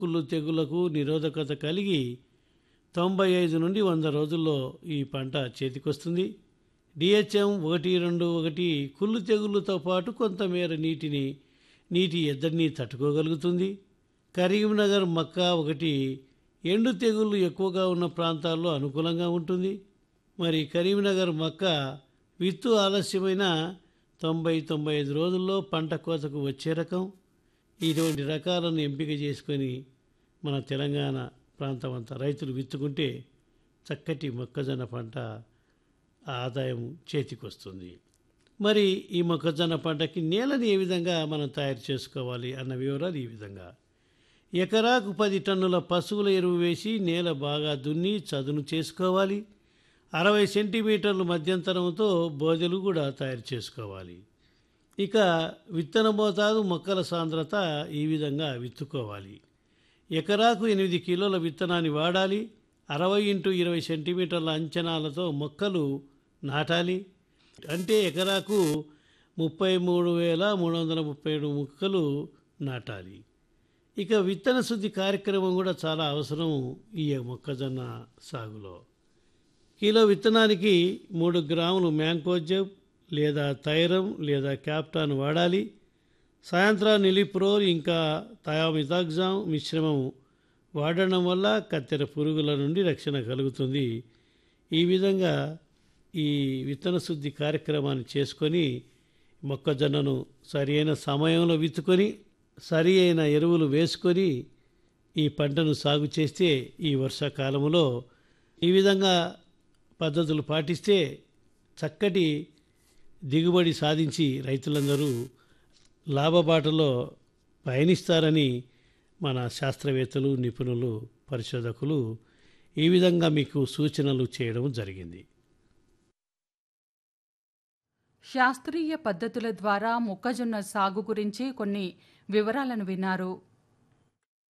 కుళ్ళు తెగులకు నిరోధకత కలిగి తొంభై ఐదు నుండి వంద రోజుల్లో ఈ పంట చేతికొస్తుంది డిహెచ్ఎం ఒకటి రెండు ఒకటి కుళ్ళు తెగుళ్ళతో పాటు కొంతమేర నీటిని నీటి ఎద్దడిని తట్టుకోగలుగుతుంది కరీంనగర్ మక్కా ఒకటి ఎండు తెగుళ్ళు ఎక్కువగా ఉన్న ప్రాంతాల్లో అనుకూలంగా ఉంటుంది మరి కరీంనగర్ మక్క విత్తు ఆలస్యమైన తొంభై తొంభై ఐదు రోజుల్లో పంట కోతకు వచ్చే రకం ఇటువంటి రకాలను ఎంపిక చేసుకొని మన తెలంగాణ ప్రాంతం అంతా రైతులు విత్తుకుంటే చక్కటి మొక్కజొన్న పంట ఆదాయం చేతికొస్తుంది మరి ఈ మొక్కజొన్న పంటకి నేలని ఏ విధంగా మనం తయారు చేసుకోవాలి అన్న వివరాలు ఈ విధంగా ఎకరాకు పది టన్నుల పశువుల ఎరువు వేసి నేల బాగా దున్ని చదును చేసుకోవాలి అరవై సెంటీమీటర్లు మధ్యంతరంతో బోదెలు కూడా తయారు చేసుకోవాలి ఇక విత్తన మోతాదు మొక్కల సాంద్రత ఈ విధంగా విత్తుకోవాలి ఎకరాకు ఎనిమిది కిలోల విత్తనాన్ని వాడాలి అరవై ఇంటూ ఇరవై సెంటీమీటర్ల అంచనాలతో మొక్కలు నాటాలి అంటే ఎకరాకు ముప్పై మూడు వేల మూడు వందల ముప్పై ఏడు మొక్కలు నాటాలి ఇక విత్తన శుద్ధి కార్యక్రమం కూడా చాలా అవసరం ఈ మొక్కజొన్న సాగులో కిలో విత్తనానికి మూడు గ్రాములు మ్యాంకోజెబ్ లేదా థైరం లేదా క్యాప్టాన్ వాడాలి సాయంత్రం నిలిప్రోల్ ఇంకా థయామితాగ్జామ్ మిశ్రమం వాడడం వల్ల కత్తెర పురుగుల నుండి రక్షణ కలుగుతుంది ఈ విధంగా ఈ విత్తన శుద్ధి కార్యక్రమాన్ని చేసుకొని మొక్కజొన్నను సరి అయిన సమయంలో విత్తుకొని సరి అయిన ఎరువులు వేసుకొని ఈ పంటను సాగు చేస్తే ఈ వర్షాకాలంలో ఈ విధంగా పద్ధతులు పాటిస్తే చక్కటి దిగుబడి సాధించి రైతులందరూ లాభబాటలో పయనిస్తారని మన శాస్త్రవేత్తలు నిపుణులు పరిశోధకులు ఈ విధంగా మీకు సూచనలు చేయడం జరిగింది శాస్త్రీయ పద్ధతుల ద్వారా మొక్కజొన్న సాగు గురించి కొన్ని వివరాలను విన్నారు